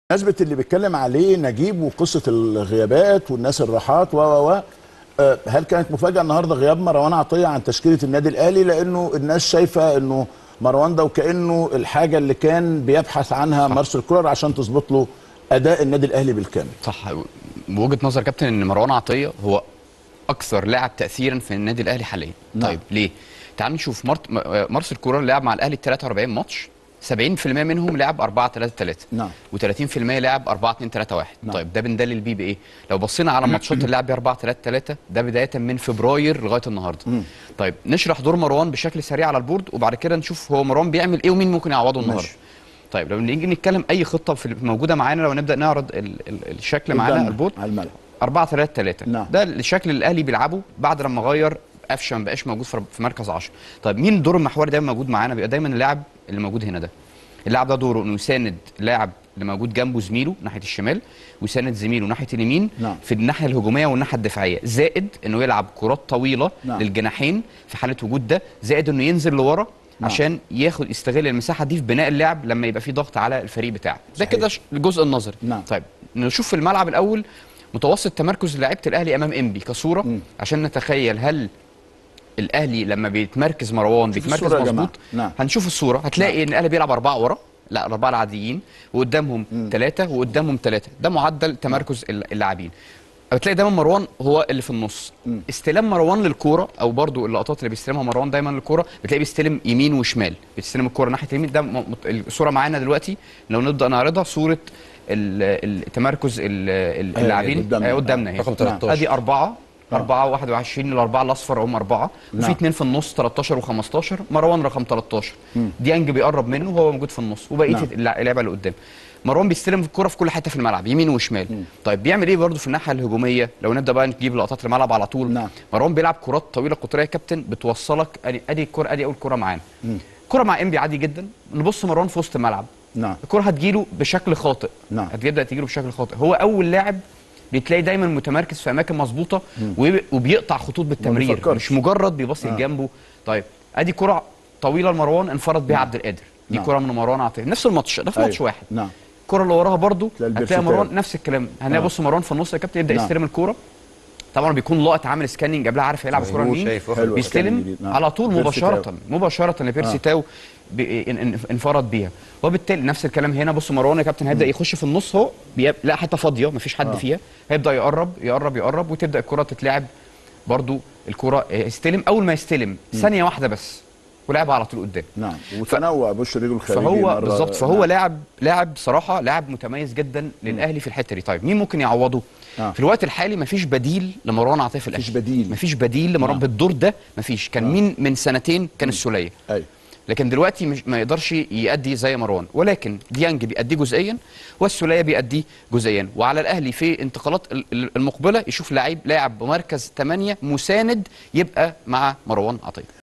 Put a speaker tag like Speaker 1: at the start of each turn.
Speaker 1: بمناسبة اللي بيتكلم عليه نجيب وقصة الغيابات والناس الراحات و و و آه، هل كانت مفاجأة النهارده غياب مروان عطية عن تشكيلة النادي الأهلي لأنه الناس شايفة إنه مروان ده وكأنه الحاجة اللي كان بيبحث عنها مارسيل كولر عشان تظبط له أداء النادي الأهلي بالكامل.
Speaker 2: صح بوجهه نظر كابتن ان مروان عطيه هو اكثر لاعب تاثيرا في النادي الاهلي حاليا
Speaker 1: نعم.
Speaker 2: طيب ليه تعال نشوف مرت... م- آه، مارسيل كولر لعب مع الاهلي 43 ماتش 70% منهم لعب 4 3 3
Speaker 1: نعم.
Speaker 2: و30% لعب 4 2 3 1
Speaker 1: نعم.
Speaker 2: طيب ده بندلل بيه بايه لو بصينا على ماتشات اللي لعب بيها 4 3 3 ده بدايه من فبراير لغايه النهارده طيب نشرح دور مروان بشكل سريع على البورد وبعد كده نشوف هو مروان بيعمل ايه ومين ممكن يعوضه النهارده
Speaker 1: ماشي.
Speaker 2: طيب لو نيجي نتكلم اي خطه في موجوده معانا لو نبدا نعرض ال... ال... الشكل معانا
Speaker 1: قدامنا
Speaker 2: البورد
Speaker 1: على الملعب
Speaker 2: 4 3 3
Speaker 1: نعم.
Speaker 2: ده الشكل اللي الاهلي بيلعبه بعد لما غير قفشه ما بقاش موجود في في مركز 10 طيب مين الدور المحوري دايما موجود معانا بيبقى دايما اللاعب اللي موجود هنا ده اللاعب ده دوره انه يساند لاعب اللي موجود جنبه زميله ناحيه الشمال ويساند زميله ناحيه اليمين
Speaker 1: نعم.
Speaker 2: في الناحيه الهجوميه والناحيه الدفاعيه زائد انه يلعب كرات طويله
Speaker 1: نعم.
Speaker 2: للجناحين في حاله وجود ده زائد انه ينزل لورا
Speaker 1: نعم.
Speaker 2: عشان ياخد يستغل المساحه دي في بناء اللعب لما يبقى في ضغط على الفريق بتاعه ده
Speaker 1: صحيح.
Speaker 2: كده ش- الجزء النظري
Speaker 1: نعم.
Speaker 2: طيب نشوف في الملعب الاول متوسط تمركز لعيبه الاهلي امام انبي كصوره
Speaker 1: مم.
Speaker 2: عشان نتخيل هل الاهلي لما بيتمركز مروان
Speaker 1: شوف
Speaker 2: بيتمركز
Speaker 1: الصورة يا جماعة.
Speaker 2: مظبوط
Speaker 1: نعم.
Speaker 2: هنشوف الصوره هتلاقي ان الاهلي بيلعب اربعه ورا لا الاربعه العاديين وقدامهم ثلاثه وقدامهم ثلاثه ده معدل تمركز الل- اللاعبين هتلاقي دايما مروان هو اللي في النص
Speaker 1: مم.
Speaker 2: استلام مروان للكوره او برضو اللقطات اللي بيستلمها مروان دايما للكوره بتلاقيه بيستلم يمين وشمال بيستلم الكوره ناحيه اليمين ده م- مت- الصوره معانا دلوقتي لو نبدا نعرضها صوره ال- التمركز ال- ال-
Speaker 1: أهي
Speaker 2: اللاعبين
Speaker 1: قدامنا.
Speaker 2: أهي قدامنا اهي
Speaker 3: رقم 13.
Speaker 2: ادي اربعه
Speaker 1: آه.
Speaker 2: أربعة 21 الأربعة الأصفر هم أربعة
Speaker 1: نعم.
Speaker 2: وفي اتنين في النص 13 و15 مروان رقم 13 ديانج بيقرب منه وهو موجود في النص وبقية
Speaker 1: نعم.
Speaker 2: اللع- اللعيبة اللي قدام مروان بيستلم الكرة في كل حتة في الملعب يمين وشمال طيب بيعمل ايه برضه في الناحية الهجومية لو نبدأ بقى نجيب لقطات الملعب على طول
Speaker 1: نعم.
Speaker 2: مروان بيلعب كرات طويلة قطرية يا كابتن بتوصلك ادي ادي الكرة ادي اول كرة معانا كرة مع انبي عادي جدا نبص مروان في وسط الملعب
Speaker 1: نعم
Speaker 2: الكرة هتجيله بشكل خاطئ
Speaker 1: نعم.
Speaker 2: هتبدا تجيله بشكل خاطئ هو اول لاعب بتلاقي دايما متمركز في اماكن مظبوطه ويب- وبيقطع خطوط بالتمرير
Speaker 1: بيفكرش.
Speaker 2: مش مجرد بيبصي
Speaker 1: آه.
Speaker 2: جنبه طيب ادي كره طويله لمروان انفرد بيها عبد القادر دي
Speaker 1: نعم.
Speaker 2: كره من مروان عطيه نفس الماتش ده في ماتش
Speaker 1: أيوة.
Speaker 2: واحد
Speaker 1: نعم
Speaker 2: الكره اللي وراها برضو
Speaker 1: تلاقي البيرسي
Speaker 2: هتلاقي مروان
Speaker 1: تاو.
Speaker 2: نفس الكلام هنلاقي
Speaker 1: آه.
Speaker 2: بص مروان في النص يا كابتن يبدا
Speaker 1: نعم.
Speaker 2: يستلم الكوره طبعا بيكون لاقط عامل سكاننج قبلها عارف هيلعب الكوره
Speaker 3: هو
Speaker 2: لمين
Speaker 3: شايف واخد
Speaker 1: حلو.
Speaker 2: بيستلم
Speaker 1: سكاننج جديد. نعم.
Speaker 2: على طول
Speaker 1: بيرسي
Speaker 2: مباشره
Speaker 1: تاو.
Speaker 2: مباشره لبيرسي
Speaker 1: آه.
Speaker 2: تاو بي- ان- ان- انفرد بيها وبالتالي نفس الكلام هنا بص مروان يا كابتن هيبدا يخش في النص اهو بيب... لا حته فاضيه مفيش حد
Speaker 1: آه.
Speaker 2: فيها هيبدا يقرب يقرب يقرب وتبدا الكره تتلعب برضو الكره يستلم اول ما يستلم ثانيه واحده بس ولعبها على طول قدام
Speaker 1: نعم وتنوع بوش الرجل الخارجي
Speaker 2: فهو
Speaker 1: مرة-
Speaker 2: بالظبط فهو
Speaker 1: نعم.
Speaker 2: لاعب لاعب صراحه لاعب متميز جدا للاهلي في الحته دي طيب مين ممكن يعوضه
Speaker 1: آه.
Speaker 2: في الوقت الحالي مفيش بديل لمروان عطيه في الاهلي
Speaker 1: مفيش بديل.
Speaker 2: مفيش بديل لمروان
Speaker 1: نعم.
Speaker 2: بالدور ده مفيش كان مين من سنتين كان السوليه
Speaker 1: أيوة
Speaker 2: لكن دلوقتي مش ما يقدرش يأدي زي مروان ولكن ديانج بيأدي جزئيا والسوليه بيأدي جزئيا وعلى الاهلي في انتقالات ال- ال- المقبله يشوف لعيب لاعب بمركز 8 مساند يبقى مع مروان عطيه